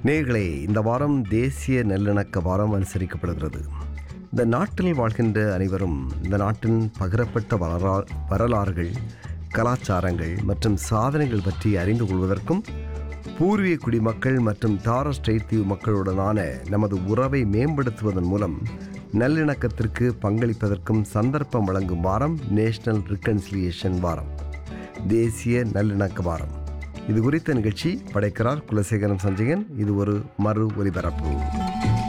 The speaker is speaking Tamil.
நேர்களே இந்த வாரம் தேசிய நல்லிணக்க வாரம் அனுசரிக்கப்படுகிறது இந்த நாட்டில் வாழ்கின்ற அனைவரும் இந்த நாட்டின் பகிரப்பட்ட வரலா வரலாறுகள் கலாச்சாரங்கள் மற்றும் சாதனைகள் பற்றி அறிந்து கொள்வதற்கும் பூர்வீக குடிமக்கள் மற்றும் டாரஸ் ஸ்ட்ரெய்ட் தீவு மக்களுடனான நமது உறவை மேம்படுத்துவதன் மூலம் நல்லிணக்கத்திற்கு பங்களிப்பதற்கும் சந்தர்ப்பம் வழங்கும் வாரம் நேஷனல் ரிகன்சிலியேஷன் வாரம் தேசிய நல்லிணக்க வாரம் இது குறித்த நிகழ்ச்சி படைக்கிறார் குலசேகரம் சஞ்சயன் இது ஒரு மறு ஒலிபரப்பு